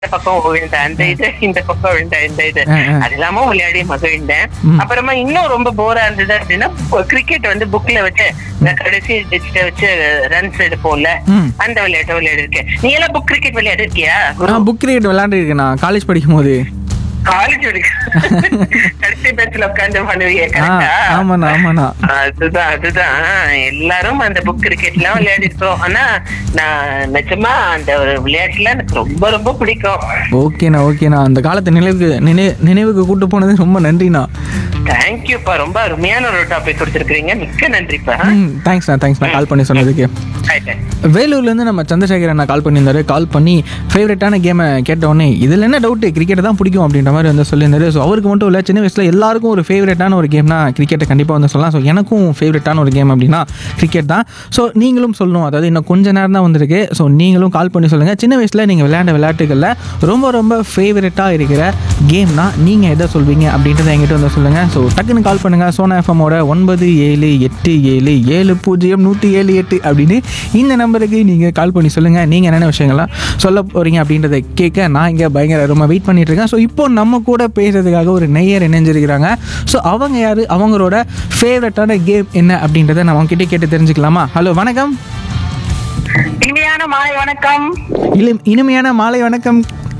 பக்கம் விழுந்த அந்த இது இந்த பக்கம் விழுந்த இந்த இது ஆ, ஆ. அது இல்லாம விளையாடி மகிழ்ந்தேன் ம். அப்புறமா இன்னும் ரொம்ப போரா இருந்தது அப்படின்னா கிரிக்கெட் வந்து புக்ல வச்சு இந்த கடைசி டிஜிட்ட வச்சு ரன்ஸ் எடுப்போம்ல ம். அந்த விளையாட்டு விளையாடி இருக்கேன் நீ எல்லாம் புக் கிரிக்கெட் விளையாடி இருக்கியா நான் புக் கிரிக்கெட் விளையாண்டுருக்கேன் நான் காலேஜ் படிக்கும் போது காலேஜ் கடைசி பெஞ்சில் உட்காந்து பண்ணுவீங்க ஆ கரெக்டா ஆமாண்ணா ஆமாண்ணா அதுதான் அதுதான் எல்லாரும் அந்த புக் கிரிக்கெட் எல்லாம் விளையாடி இருக்கோம் ஆனா நான் நிஜமா அந்த ஒரு விளையாட்டுல எனக்கு ரொம்ப ரொம்ப பிடிக்கும் ஓகேண்ணா ஓகேண்ணா அந்த காலத்து நினைவுக்கு நினை நினைவுக்கு கூட்டு போனது ரொம்ப நன்றிண்ணா தேங்க்யூப்பா ரொம்ப அருமையான ஒரு டாபிக் கொடுத்துருக்கீங்க மிக்க நன்றிப்பா ம் தேங்க்ஸ்ண்ணா தேங்க்ஸ்ண்ணா கால் பண்ணி சொன்னதுக்கு ஆயிட்டேன். வேலூர்லேருந்து நம்ம சந்திரசேகர் அண்ணா கால் பண்ணியிருந்தாரு கால் பண்ணி ஃபேவரட்டான கேமை கேட்ட உடனே இதில் என்ன டவுட்டு கிரிக்கெட் தான் பிடிக்கும் அப்படின்ற மாதிரி வந்து சொல்லியிருந்தாரு ஸோ அவருக்கு மட்டும் இல்லை சின்ன வயசில் எல்லாருக்கும் ஒரு ஃபேவரட்டான ஒரு கேம்னா கிரிக்கெட்டை கண்டிப்பாக வந்து சொல்லலாம் ஸோ எனக்கும் ஃபேவரட்டான ஒரு கேம் அப்படின்னா கிரிக்கெட் தான் ஸோ நீங்களும் சொல்லணும் அதாவது இன்னும் கொஞ்ச நேரம் தான் வந்திருக்கு ஸோ நீங்களும் கால் பண்ணி சொல்லுங்கள் சின்ன வயசில் நீங்கள் விளையாண்ட விளையாட்டுகளில் ரொம்ப ரொம்ப ஃபேவரட்டாக இருக்கிற கேம்னா நீங்கள் எதை சொல்வீங்க அப்படின்றத என்கிட்ட வந்து சொல்லுங்கள் ஸோ டக்குன்னு கால் பண்ணுங்கள் சோனா எஃப்எம்மோட ஒன்பது ஏழு எட்டு ஏழு ஏழு பூஜ்ஜியம் நூற்றி ஏழு எட்டு அப்படின்னு இந்த நம்பருக்கு நீங்கள் கால் பண்ணி சொல்லுங்கள் நீங்கள் என்னென்ன விஷயங்கள்லாம் சொல்ல போகிறீங்க அப்படின்றத கேட்க நான் இங்கே பயங்கர ரொம்ப வெயிட் பண்ணிட்டு இருக்கேன் ஸோ இப்போ நம்ம கூட பேசுறதுக்காக ஒரு நெய்யர் இணைஞ்சிருக்கிறாங்க ஸோ அவங்க யார் அவங்களோட ஃபேவரட்டான கேம் என்ன அப்படின்றத நான் அவங்ககிட்ட கேட்டு தெரிஞ்சுக்கலாமா ஹலோ வணக்கம் இனிமையான மாலை வணக்கம் இளம் இனிமையான மாலை வணக்கம்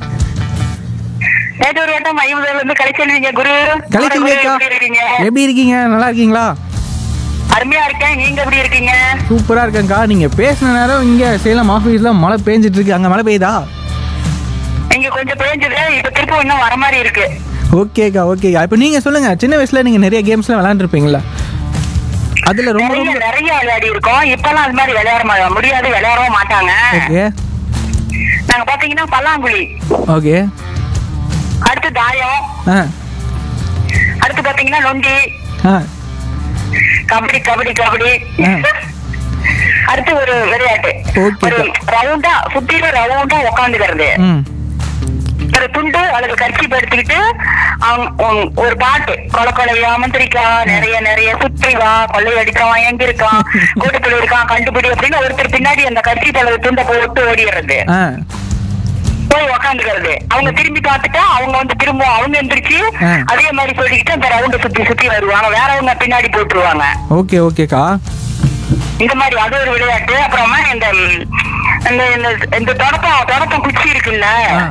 நேற்று ஒரு வட்டம் ஐம்பதுல இருந்து கலைச்செல்விங்க குரு கலைச்செல்வி அக்கா எப்படி இருக்கீங்க எப்படி இருக்கீங்க நல்லா இருக்கீங்களா அருமையா இருக்கேன் நீங்க எப்படி இருக்கீங்க சூப்பராக இருக்கேங்க்கா நீங்கள் பேசின நேரம் இங்கே சேலம் ஆஃபீஸில் மழை பேஞ்சிட்டு இருக்கு அங்கே மழை பெய்யுதா இங்க கொஞ்சம் பேஞ்சது இப்ப திரும்ப இன்னும் வர மாதிரி இருக்கு ஓகேக்கா ஓகேக்கா இப்போ நீங்கள் சொல்லுங்கள் சின்ன வயசில் நீங்கள் நிறைய கேம்ஸ்லாம் விளாண்டுருப்பீங்களா அதில் ரொம்ப நிறைய ரொம்ப நிறைய விளையாடி இருக்கோம் இப்பெல்லாம் அது மாதிரி விளையாட மா- முடியாது விளையாடவும் மாட்டாங்க ஓகே நாங்க பாத்தீங்கன்னா பல்லாங்குழி ஓகே அடுத்து தாயம் ஆ அடுத்து பாத்தீங்கன்னா நொண்டி ஆ கபடி கபடி கபடி ஆ. அடுத்து ஒரு விளையாட்டு Okay. ஒரு ரவுண்டா சுத்திலும் ரவுண்டா உட்காந்துக்கிறது ம் ஒரு துண்டு அல்லது கட்சி எடுத்துக்கிட்டு அவங்க உம், ஒரு பாட்டு கொலை கொலையா மந்திரிக்கா நிறைய நிறைய சுற்றி வா கொள்ளை அடிக்கான் எங்க இருக்கான் கூட்டுக்குள்ள இருக்கான் கண்டுபிடி அப்படின்னு ஒருத்தர் பின்னாடி அந்த கட்சி அல்லது துண்டை போட்டு ஓடிடுறது ஆ போய் உக்காந்துக்கிறது அவங்க திரும்பி பார்த்துட்டா அவங்க வந்து திரும்ப அவங்க எந்திரிச்சு ஆ. அதே மாதிரி சொல்லிக்கிட்டு அந்த ரவுண்ட் சுத்தி சுத்தி வருவாங்க வேறவங்க பின்னாடி போட்டுருவாங்க ஓகே ஓகேக்கா இந்த மாதிரி அது ஒரு விளையாட்டு அப்புறமா இந்த ம், இந்த இந்த- இந்த தொடப்பம் தொடப்பம் குச்சி இருக்குல்ல ஆ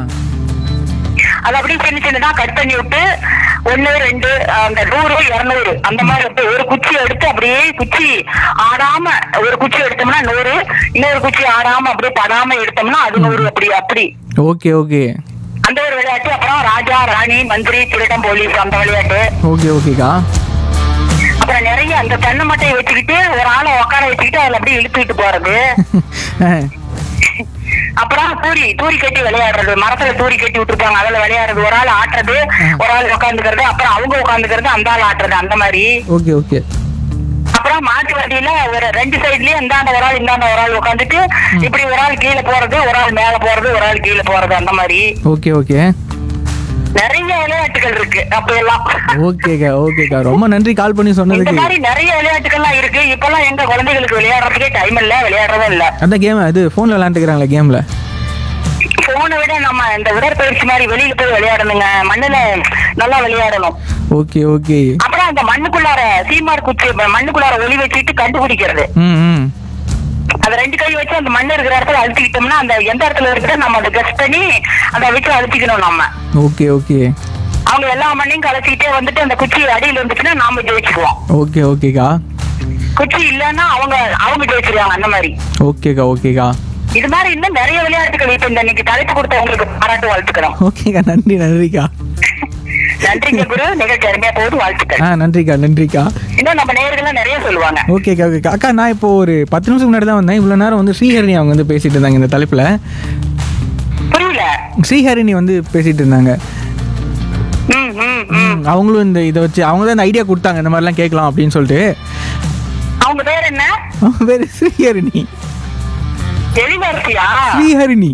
அது அப்படியே சின்ன சின்னதா கட் பண்ணி விட்டு ஒண்ணு ரெண்டு அந்த நூறு இருநூறு அந்த மாதிரி எடுத்து ஒரு குச்சி எடுத்து அப்படியே குச்சி ஆடாம ஒரு குச்சி எடுத்தோம்னா நூறு இன்னொரு குச்சி ஆடாம அப்படியே படாம எடுத்தோம்னா அது நூறு அப்படி அப்படி ஓகே ஓகே அந்த ஒரு விளையாட்டு அப்புறம் ராஜா ராணி மந்திரி திருடம் போலீஸ் அந்த விளையாட்டு ஓகே ஓகேக்கா அப்புறம் நிறைய அந்த தென்னை மட்டையை வச்சுக்கிட்டு ஒரு ஆளை உட்கார வச்சுக்கிட்டு அதுல அப்படியே இழுத்துக்கிட்டு போறது ஆ அப்புறம் தூரி தூரி கட்டி விளையாடுறது மரத்துல தூரி கட்டி விட்டுருப்பாங்க அதுல விளையாடுறது ஒரு ஆள் ஆட்டுறது ஒரு ஆள் உட்காந்துக்கிறது அப்புறம் அவங்க உட்காந்துக்கிறது அந்த ஆள் ஆட்டுறது அந்த மாதிரி ஓகே ஓகே அப்புறம் மாட்டு வண்டியில ஒரு ரெண்டு சைட்லயும் இந்தாண்ட ஒரு ஆள் இந்தாண்ட ஒரு ஆள் உட்காந்துட்டு இப்படி ஒரு ஆள் கீழே போறது ஒரு ஆள் மேல போறது ஒரு ஆள் கீழே போறது அந்த மாதிரி ஓகே ஓகே நிறைய விளையாட்டுகள் இருக்கு அப்ப எல்லாம் ஓகேக்கா ஓகேக்கா ரொம்ப நன்றி கால் பண்ணி இந்த சொன்னதுக்கு மாதிரி நிறைய விளையாட்டுகள்லாம் இருக்கு இப்பெல்லாம் எங்க குழந்தைகளுக்கு விளையாடுறதுக்கே டைம் இல்ல விளையாடுறதும் இல்ல அந்த கேம் அது ஃபோனில் விளாண்டுக்கிறாங்களே கேமில் போனை விட நம்ம இந்த உடற்பயிற்சி மாதிரி வெளியில போய் விளையாடணுங்க மண்ணுல நல்லா விளையாடணும் ஓகே ஓகே அப்புறம் அந்த மண்ணுக்குள்ளார சீமார் குச்சி மண்ணுக்குள்ளார ஒளி வச்சுட்டு கண்டுபிடிக்கிறது ம் ம் அது ரெண்டு கை வச்சு அந்த மண்ணு இருக்கிற இடத்துல அழுத்திக்கிட்டோம்னா அந்த எந்த இடத்துல இருக்கிற நம்ம அதை கெஸ்ட் பண்ணி அதை வச்சு அழுத்திக்கணும் நம்ம ஓகே ஓகே அவங்க எல்லா மண்ணையும் கலச்சிக்கிட்டே வந்துட்டு அந்த குச்சி அடியில் இருந்துச்சுன்னா நாம ஜெயிச்சுக்குவோம் ஓகே ஓகேக்கா குச்சி இல்லைன்னா அவங்க அவங்க ஜெயிச்சிருவாங்க அந்த மாதிரி ஓகேக்கா ஓகேக்கா இது மாதிரி இன்னும் நிறைய விளையாட்டுகள் இப்ப இந்த இன்னைக்கு தலைப்பு கொடுத்த உங்களுக்கு பாராட்டு வாழ்த்துக்கிறோம் ஓகேக்கா நன்றி நன்றிக்கா நன்றிங்க குரு நிகழ்ச்சி அருமையா போகுது வாழ்த்துக்கள் ஆ நன்றிக்கா நன்றிக்கா இன்னும் நம்ம நேயர்கள் நிறைய சொல்லுவாங்க ஓகேக்கா ஓகேக்கா அக்கா நான் இப்போ ஒரு பத்து நிமிஷம் முன்னாடி தான் வந்தேன் இவ்வளோ நேரம் வந்து ஸ்ரீஹரிணி அவங்க வந்து பேசிட்டு இருந்தாங்க இந்த தலைப்பில் புரியல ஸ்ரீஹரிணி வந்து பேசிட்டு இருந்தாங்க ம் ம் ம் ம், அவங்களும் இந்த இதை வச்சு அவங்க தான் இந்த ஐடியா கொடுத்தாங்க இந்த மாதிரிலாம் கேட்கலாம் அப்படின்னு சொல்லிட்டு அவங்க பேர் என்ன அவங்க பேர் ஸ்ரீஹரிணி எலிவரிசையா ஸ்ரீஹரிணி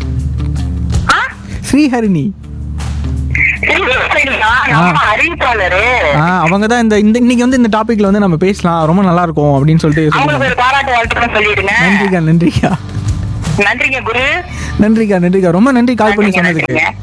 ஆ? ஸ்ரீஹரிணி எலிவரிசைங்களா? நம்ம அறிவிப்பாளரு ஆ அவங்க தான் இந்த இந்த இன்னைக்கு வந்து இந்த டாபிக்ல வந்து நம்ம பேசலாம் ரொம்ப நல்லா இருக்கும் அப்படின்னு சொல்லிட்டு அவங்களுக்கு சொல்லிட்டு ஒரு பாராட்டு வாழ்த்துக்கள் சொல்லிடுங்க நன்றிக்கா நன்றிக்கா நன்றிங்க குரு நன்றிக்கா நன்றிக்கா ரொம்ப நன்றி கால் பண்ணி நன்றிங்க, சொன்னதுக்கு நன்றிங்க.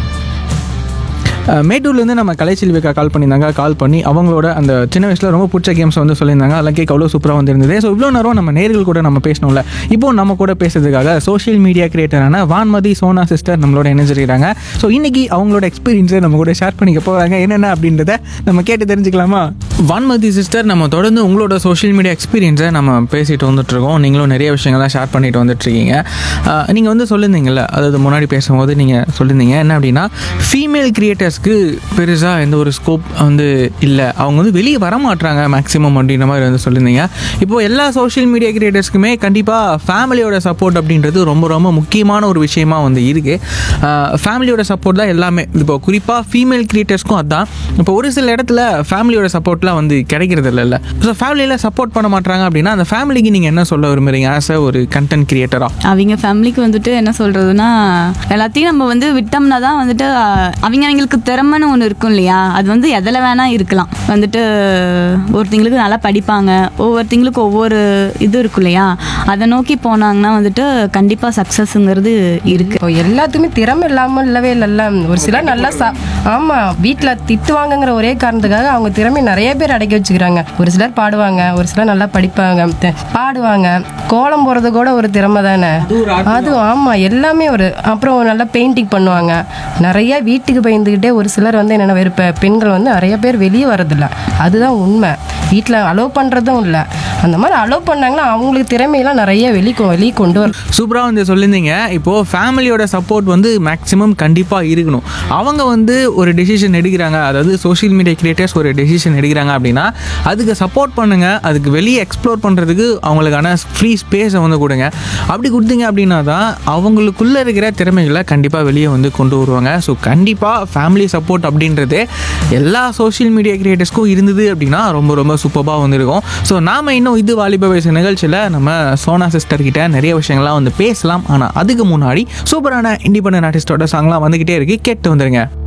அஹ் மேட்டூர்லேருந்து நம்ம கலைச்செல்விக்கா கால் பண்ணியிருந்தாங்க கால் பண்ணி அவங்களோட அந்த சின்ன வயசில் ரொம்ப பிடிச்ச கேம்ஸ் வந்து சொல்லியிருந்தாங்க அதெல்லாம் கேட்க அவ்வளோ சூப்பராக வந்திருந்தது ஸோ இவ்வளோ நேரம் நம்ம நேர்கள் கூட நம்ம பேசணும்ல இப்போ நம்ம கூட பேசுறதுக்காக சோஷியல் மீடியா கிரியேட்டரான வான்மதி சோனா சிஸ்டர் நம்மளோட இணைஞ்சிருக்கிறாங்க ஸோ இன்னைக்கு அவங்களோட எக்ஸ்பீரியன்ஸை நம்ம கூட ஷேர் பண்ணிக்க போகிறாங்க என்னென்ன அப்படின்றத நம்ம கேட்டு தெரிஞ்சுக்கலாமா வான்மதி சிஸ்டர் நம்ம தொடர்ந்து உங்களோட சோஷியல் மீடியா எக்ஸ்பீரியன்ஸை நம்ம பேசிட்டு வந்துட்டு இருக்கோம் நீங்களும் நிறைய விஷயங்கள்லாம் ஷேர் பண்ணிட்டு வந்துட்டு இருக்கீங்க நீங்கள் வந்து சொல்லியிருந்தீங்கல்ல அதாவது முன்னாடி பேசும்போது நீங்கள் சொல்லியிருந்தீங்க என்ன அப்படின்னா ஃபீமேல் கிரியேட்டர்ஸ்க்கு பெருசாக எந்த ஒரு ஸ்கோப் வந்து இல்லை அவங்க வந்து வெளியே வர மாட்றாங்க மேக்ஸிமம் அப்படின்ற மாதிரி வந்து சொல்லியிருந்தீங்க இப்போ எல்லா சோஷியல் மீடியா கிரியேட்டர்ஸ்க்குமே கண்டிப்பாக ஃபேமிலியோட சப்போர்ட் அப்படின்றது ரொம்ப ரொம்ப முக்கியமான ஒரு விஷயமா வந்து இருக்குது ஃபேமிலியோட சப்போர்ட் தான் எல்லாமே இப்போ குறிப்பாக ஃபீமேல் கிரியேட்டர்ஸ்க்கும் அதான் இப்போ ஒரு சில இடத்துல ஃபேமிலியோட சப்போர்ட்லாம் வந்து கிடைக்கிறது இல்லைல்ல ஸோ ஃபேமிலியில் சப்போர்ட் பண்ண மாட்டாங்க அப்படின்னா அந்த ஃபேமிலிக்கு நீங்கள் என்ன சொல்ல விரும்புறீங்க ஆஸ் அ ஒரு கண்டென்ட் கிரியேட்டராக அவங்க ஃபேமிலிக்கு வந்துட்டு என்ன சொல்றதுன்னா எல்லாத்தையும் நம்ம வந்து விட்டோம்னா தான் வந்துட்டு அஹ், அவங்க அவங்களுக்கு திறமைன்னு ஒன்று இருக்கும் இல்லையா அது வந்து எதில் வேணா இருக்கலாம் வந்துட்டு ஒருத்தங்களுக்கு நல்லா படிப்பாங்க ஒவ்வொருத்தங்களுக்கு ஒவ்வொரு இது இருக்கும் இல்லையா அதை நோக்கி போனாங்கன்னா வந்துட்டு கண்டிப்பாக சக்ஸஸ்ங்கிறது இருக்கு இப்போ எல்லாத்துக்குமே திறமை இல்லாமல் இல்லவே இல்லைல்ல ஒரு சிலர் நல்லா சா ஆமாம் வீட்டில் திட்டுவாங்கங்கிற ஒரே காரணத்துக்காக அவங்க திறமை நிறைய பேர் அடக்கி வச்சுக்கிறாங்க ஒரு சிலர் பாடுவாங்க ஒரு சிலர் நல்லா படிப்பாங்க த- பாடுவாங்க கோலம் போடுறது கூட ஒரு திறமை தானே அது ஆமாம் எல்லாமே ஒரு அப்புறம் நல்லா பெயிண்டிங் பண்ணுவாங்க நிறைய வீட்டுக்கு பயந்துக்கிட்டே ஒரு சிலர் வந்து என்னென்ன வெறுப்ப பெண்கள் வந்து நிறைய பேர் வெளியே வரதில்ல அதுதான் உண்மை வீட்டில் அலோவ் பண்ணுறதும் இல்லை அந்த மாதிரி அலோவ் பண்ணாங்கன்னா அவங்களுக்கு திறமையெல்லாம் நிறைய வெளி வெளியே கொண்டு வர சூப்பராக வந்து சொல்லியிருந்தீங்க இப்போது ஃபேமிலியோட சப்போர்ட் வந்து மேக்ஸிமம் கண்டிப்பாக இருக்கணும் அவங்க வந்து ஒரு டெசிஷன் எடுக்கிறாங்க அதாவது சோஷியல் மீடியா கிரியேட்டர்ஸ் ஒரு டெசிஷன் எடுக்கிறாங்க அப்படின்னா அதுக்கு சப்போர்ட் பண்ணுங்க அதுக்கு வெளியே எக்ஸ்ப்ளோர் பண்ணுறதுக்கு அவங்களுக்கான ஃப்ரீ ஸ்பேஸை வந்து கொடுங்க அப்படி கொடுத்தீங்க அப்படின்னா தான் அவங்களுக்குள்ளே இருக்கிற திறமைகளை கண்டிப்பாக வெளியே வந்து கொண்டு வருவாங்க ஸோ கண்டிப்பாக ஃபேமிலி சப்போர்ட் அப்படின்றது எல்லா சோஷியல் மீடியா கிரியேட்டர்ஸ்க்கும் இருந்தது அப்படின்னா ரொம்ப ரொம்ப சூப்பராக வந்திருக்கும் ஸோ நாம இன்னும் இது வாலிப வயசு நிகழ்ச்சியில் நம்ம சோனா சிஸ்டர் கிட்ட நிறைய விஷயங்கள்லாம் வந்து பேசலாம் ஆனால் அதுக்கு முன்னாடி சூப்பரான இண்டிபெண்டன்ட் ஆர்டிஸ்டோட சாங்லாம் வந்துக்கிட்டே இருக்கு கேட்டு வந்துருங்க